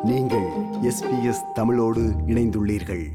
நீங்கள் எஸ்பிஎஸ் தமிழோடு இணைந்துள்ளீர்கள்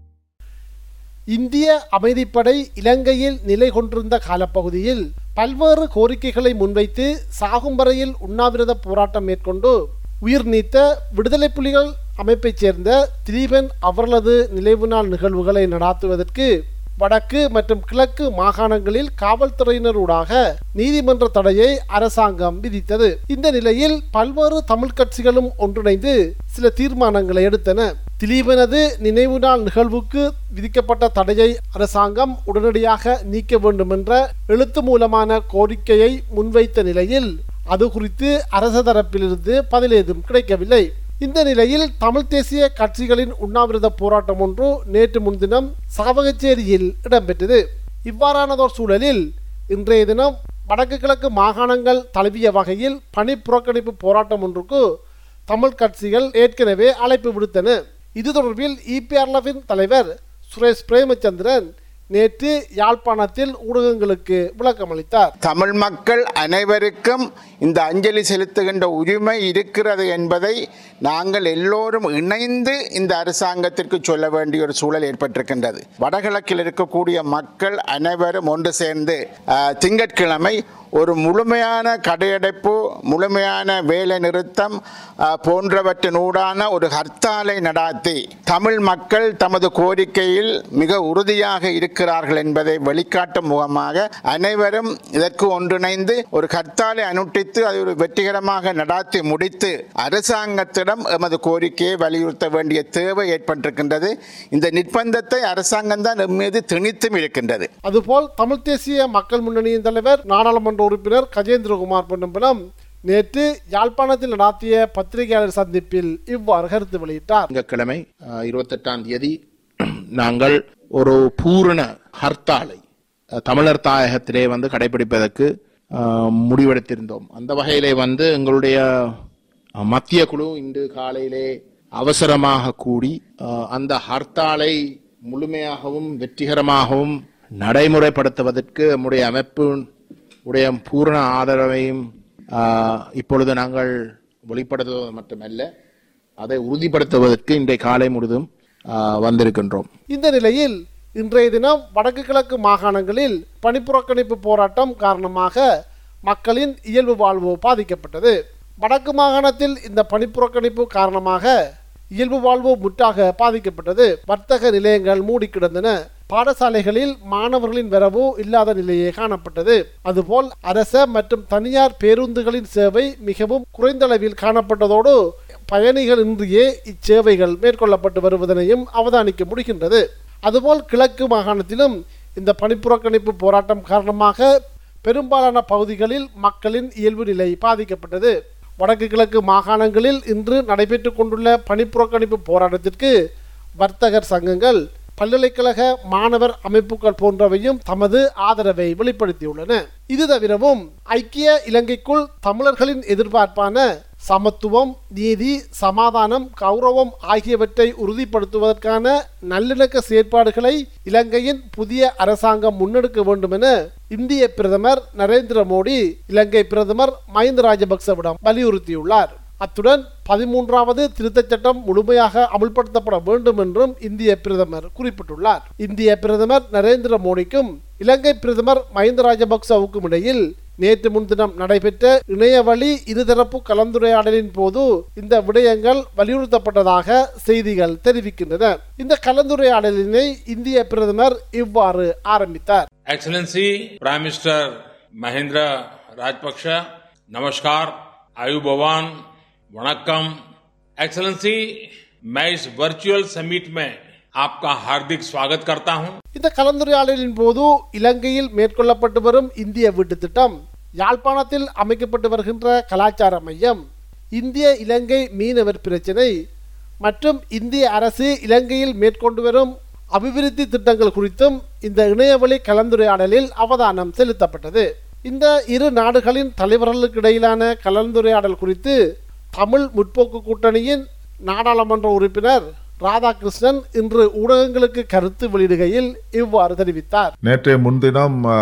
இந்திய அமைதிப்படை இலங்கையில் நிலை கொண்டிருந்த காலப்பகுதியில் பல்வேறு கோரிக்கைகளை முன்வைத்து சாகும் வரையில் உண்ணாவிரத போராட்டம் மேற்கொண்டு உயிர் நீத்த விடுதலை புலிகள் அமைப்பைச் சேர்ந்த திலீபன் அவர்களது நினைவு நாள் நிகழ்வுகளை நடாத்துவதற்கு வடக்கு மற்றும் கிழக்கு மாகாணங்களில் காவல்துறையினரூடாக நீதிமன்ற தடையை அரசாங்கம் விதித்தது இந்த நிலையில் பல்வேறு தமிழ் கட்சிகளும் ஒன்றிணைந்து சில தீர்மானங்களை எடுத்தன திலீபனது நினைவு நாள் நிகழ்வுக்கு விதிக்கப்பட்ட தடையை அரசாங்கம் உடனடியாக நீக்க வேண்டும் என்ற எழுத்து மூலமான கோரிக்கையை முன்வைத்த நிலையில் அது குறித்து அரச தரப்பிலிருந்து பதிலேதும் கிடைக்கவில்லை இந்த நிலையில் தமிழ் தேசிய கட்சிகளின் உண்ணாவிரத போராட்டம் ஒன்று நேற்று முன்தினம் சாவகச்சேரியில் இடம்பெற்றது இவ்வாறானதோர் சூழலில் இன்றைய தினம் வடக்கு கிழக்கு மாகாணங்கள் தழுவிய வகையில் பணி புறக்கணிப்பு போராட்டம் ஒன்றுக்கு தமிழ் கட்சிகள் ஏற்கனவே அழைப்பு விடுத்தன இது தொடர்பில் இபிஆர்எஃபின் தலைவர் சுரேஷ் பிரேமச்சந்திரன் நேற்று யாழ்ப்பாணத்தில் ஊடகங்களுக்கு விளக்கமளித்தார் தமிழ் மக்கள் அனைவருக்கும் இந்த அஞ்சலி செலுத்துகின்ற உரிமை இருக்கிறது என்பதை நாங்கள் எல்லோரும் இணைந்து இந்த அரசாங்கத்திற்கு சொல்ல வேண்டிய ஒரு சூழல் ஏற்பட்டிருக்கின்றது வடகிழக்கில் இருக்கக்கூடிய மக்கள் அனைவரும் ஒன்று சேர்ந்து அஹ், திங்கட்கிழமை ஒரு முழுமையான கடையடைப்பு முழுமையான வேலை நிறுத்தம் அஹ், போன்றவற்றினூடான ஒரு ஹர்த்தாலை நடாத்தி தமிழ் மக்கள் தமது கோரிக்கையில் மிக உறுதியாக இருக்கிறார்கள் என்பதை வெளிக்காட்டும் முகமாக அனைவரும் இதற்கு ஒன்றிணைந்து ஒரு ஹர்த்தாலை அனுஷ்டித்து அதை ஒரு வெற்றிகரமாக நடாத்தி முடித்து அரசாங்கத்திடம் எமது கோரிக்கையை வலியுறுத்த வேண்டிய தேவை ஏற்பட்டிருக்கின்றது இந்த நிர்பந்தத்தை அரசாங்கம் தான் எம் மீது திணித்தும் இருக்கின்றது அதுபோல் தமிழ் தேசிய மக்கள் முன்னணியின் தலைவர் நாடாளுமன்ற உறுப்பினர் கஜேந்திரகுமார் பொன்னம்பலம் நேற்று யாழ்ப்பாணத்தில் நடாத்திய பத்திரிகையாளர் சந்திப்பில் இவ்வாறு கருத்து வெளியிட்டார் திங்கட்கிழமை அஹ், இருபத்தெட்டாம் தேதி நாங்கள் ஒரு பூரண ஹர்த்தாலை அஹ், தமிழர் தாயகத்திலே வந்து கடைபிடிப்பதற்கு அஹ், முடிவெடுத்திருந்தோம் அந்த வகையிலே வந்து எங்களுடைய அஹ், மத்திய குழு இன்று காலையிலே அவசரமாக கூடி அஹ், அந்த ஹர்த்தாலை முழுமையாகவும் வெற்றிகரமாகவும் நடைமுறைப்படுத்துவதற்கு நம்முடைய அமைப்பு உடைய பூரண ஆதரவையும் அஹ், இப்பொழுது நாங்கள் வெளிப்படுத்துவது மட்டுமல்ல அதை உறுதிப்படுத்துவதற்கு இன்றைய காலை முழுதும் ஆஹ், வந்திருக்கின்றோம் இந்த நிலையில் இன்றைய தினம் வடக்கு கிழக்கு மாகாணங்களில் பணிப்புறக்கணிப்பு போராட்டம் காரணமாக மக்களின் இயல்பு வாழ்வு பாதிக்கப்பட்டது வடக்கு மாகாணத்தில் இந்த பணிப்புறக்கணிப்பு காரணமாக இயல்பு வாழ்வு முற்றாக பாதிக்கப்பட்டது வர்த்தக நிலையங்கள் மூடி கிடந்தன பாடசாலைகளில் மாணவர்களின் வரவு இல்லாத நிலையே காணப்பட்டது அதுபோல் அரச மற்றும் தனியார் பேருந்துகளின் சேவை மிகவும் குறைந்த அளவில் காணப்பட்டதோடு பயணிகள் இன்றியே இச்சேவைகள் மேற்கொள்ளப்பட்டு வருவதனையும் அவதானிக்க முடிகின்றது அதுபோல் கிழக்கு மாகாணத்திலும் இந்த பணிப்புறக்கணிப்பு போராட்டம் காரணமாக பெரும்பாலான பகுதிகளில் மக்களின் இயல்பு நிலை பாதிக்கப்பட்டது வடக்கு கிழக்கு மாகாணங்களில் இன்று நடைபெற்றுக் கொண்டுள்ள பணிப்புறக்கணிப்பு போராட்டத்திற்கு வர்த்தகர் சங்கங்கள் பல்கலைக்கழக மாணவர் அமைப்புகள் போன்றவையும் தமது ஆதரவை வெளிப்படுத்தியுள்ளன இது தவிரவும் ஐக்கிய இலங்கைக்குள் தமிழர்களின் எதிர்பார்ப்பான சமத்துவம் நீதி சமாதானம் கௌரவம் ஆகியவற்றை உறுதிப்படுத்துவதற்கான நல்லிணக்க செயற்பாடுகளை இலங்கையின் புதிய அரசாங்கம் முன்னெடுக்க வேண்டும் என இந்திய பிரதமர் நரேந்திர மோடி இலங்கை பிரதமர் மஹிந்த ராஜபக்சவிடம் வலியுறுத்தியுள்ளார் அத்துடன் பதிமூன்றாவது திருத்தச் சட்டம் முழுமையாக அமுல்படுத்தப்பட வேண்டும் என்றும் இந்திய பிரதமர் குறிப்பிட்டுள்ளார் இந்திய பிரதமர் நரேந்திர மோடிக்கும் இலங்கை பிரதமர் மஹிந்த ராஜபக்சவுக்கும் இடையில் நேற்று முன்தினம் நடைபெற்ற இணையவழி இருதரப்பு கலந்துரையாடலின் போது இந்த விடயங்கள் வலியுறுத்தப்பட்டதாக செய்திகள் தெரிவிக்கின்றன இந்த கலந்துரையாடலினை இந்திய பிரதமர் இவ்வாறு ஆரம்பித்தார் excellency prime minister Mahendra Rajapaksa नमस्कार आयु भवान वणक्कम एक्सलेंसी मैं इस वर्चुअल समिट में आपका हार्दिक स्वागत करता हूं இந்த கலந்துரையாடலின் போது இலங்கையில் மேற்கொள்ளப்பட்டு வரும் இந்திய வீட்டு திட்டம் யாழ்ப்பாணத்தில் அமைக்கப்பட்டு வருகின்ற கலாச்சார மையம் இந்திய இலங்கை மீனவர் பிரச்சினை மற்றும் இந்திய அரசு இலங்கையில் மேற்கொண்டு வரும் அபிவிருத்தி திட்டங்கள் குறித்தும் இந்த இணையவழி கலந்துரையாடலில் அவதானம் செலுத்தப்பட்டது இந்த இரு நாடுகளின் தலைவர்களுக்கு இடையிலான கலந்துரையாடல் குறித்து தமிழ் முற்போக்கு கூட்டணியின் நாடாளுமன்ற உறுப்பினர் ராதாகிருஷ்ணன் இன்று ஊடகங்களுக்கு கருத்து வெளியிடுகையில் இவ்வாறு தெரிவித்தார் நேற்றைய முன்தினம் ஆ,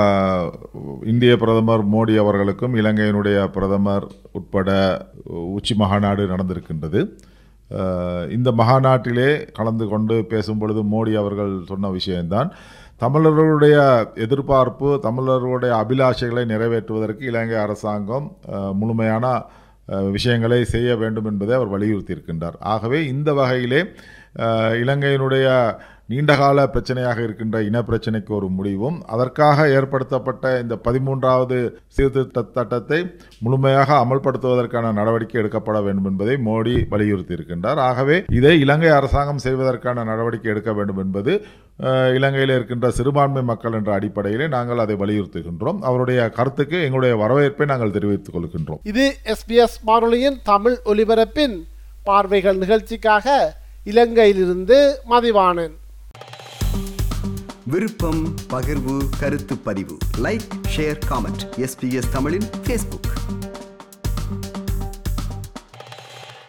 இந்திய பிரதமர் மோடி அவர்களுக்கும் இலங்கையினுடைய பிரதமர் உட்பட உச்சி மகாநாடு நடந்திருக்கின்றது அஹ், இந்த மகாநாட்டிலே கலந்து கொண்டு பேசும் பொழுது மோடி அவர்கள் சொன்ன விஷயம்தான் தமிழர்களுடைய எதிர்பார்ப்பு தமிழர்களுடைய அபிலாஷைகளை நிறைவேற்றுவதற்கு இலங்கை அரசாங்கம் அஹ், முழுமையான அஹ், விஷயங்களை செய்ய வேண்டும் என்பதை அவர் வலியுறுத்தியிருக்கின்றார் ஆகவே இந்த வகையிலே அஹ், இலங்கையினுடைய நீண்டகால பிரச்சனையாக இருக்கின்ற இனப்பிரச்சனைக்கு ஒரு முடிவும் அதற்காக ஏற்படுத்தப்பட்ட இந்த பதிமூன்றாவது சீர்திருத்த சட்டத்தை முழுமையாக அமல்படுத்துவதற்கான நடவடிக்கை எடுக்கப்பட வேண்டும் என்பதை மோடி வலியுறுத்தி இருக்கின்றார் ஆகவே இதை இலங்கை அரசாங்கம் செய்வதற்கான நடவடிக்கை எடுக்க வேண்டும் என்பது அஹ், இலங்கையில் இருக்கின்ற சிறுபான்மை மக்கள் என்ற அடிப்படையிலே நாங்கள் அதை வலியுறுத்துகின்றோம் அவருடைய கருத்துக்கு எங்களுடைய வரவேற்பை நாங்கள் தெரிவித்துக் கொள்கின்றோம் இது எஸ்பிஎஸ் வானொலியின் தமிழ் ஒலிபரப்பின் பார்வைகள் நிகழ்ச்சிக்காக இலங்கையிலிருந்து மதிவாணன் விருப்பம் பகிர்வு கருத்து பதிவு லைக் ஷேர் காமெண்ட் எஸ்பிஎஸ் தமிழின் ஃபேஸ்புக்